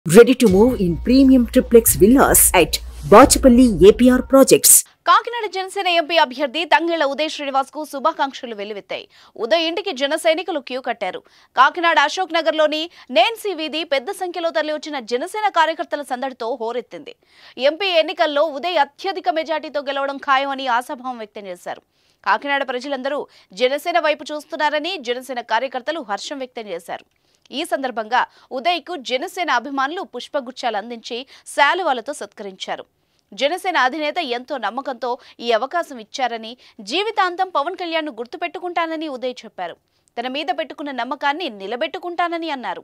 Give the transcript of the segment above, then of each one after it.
Ready to move in premium triplex villas at Bachapalli APR Projects. Kakinada Janasena MP అభ్యర్థి తంగెళ్ల ఉదయ్ శ్రీనివాస్ కు శుభాకాంక్షలు వెల్లువెత్తాయి ఉదయ్ ఇంటికి జన సైనికులు క్యూ కట్టారు కాకినాడ అశోక్ నగర్ లోని నేన్సీ వీధి పెద్ద సంఖ్యలో తరలివచ్చిన జనసేన కార్యకర్తల సందడితో హోరెత్తింది ఎంపీ ఎన్నికల్లో ఉదయ్ అత్యధిక మెజార్టీతో గెలవడం ఖాయమని ఆశాభావం వ్యక్తం చేశారు కాకినాడ ప్రజలందరూ జనసేన వైపు చూస్తున్నారని జనసేన కార్యకర్తలు హర్షం వ్యక్తం చేశారు ఈ సందర్భంగా ఉదయ్కు జనసేన అభిమానులు పుష్పగుచ్చాలు అందించి శాలువాలతో సత్కరించారు జనసేన అధినేత ఎంతో నమ్మకంతో ఈ అవకాశం ఇచ్చారని జీవితాంతం పవన్ కళ్యాణ్ ను గుర్తుపెట్టుకుంటానని ఉదయ్ చెప్పారు తన మీద పెట్టుకున్న నమ్మకాన్ని నిలబెట్టుకుంటానని అన్నారు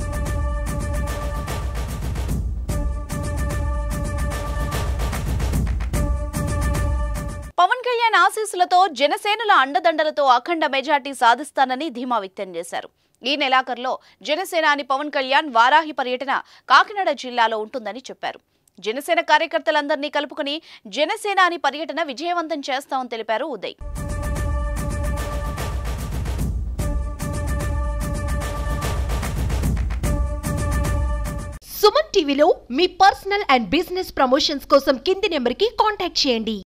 పవన్ కళ్యాణ్ ఆశీస్సులతో జనసేనల అండదండలతో అఖండ మెజార్టీ సాధిస్తానని ధీమా వ్యక్తం చేశారు ఈ నెలాఖరులో జనసేనాని పవన్ కళ్యాణ్ వారాహి పర్యటన కాకినాడ జిల్లాలో ఉంటుందని చెప్పారు జనసేన కార్యకర్తలందరినీ కలుపుకుని జనసేనాని పర్యటన విజయవంతం చేస్తామని తెలిపారు ఉదయ్ సుమన్ టీవీలో మీ పర్సనల్ అండ్ బిజినెస్ ప్రమోషన్స్ కోసం కింది నెంబర్కి కాంటాక్ట్ చేయండి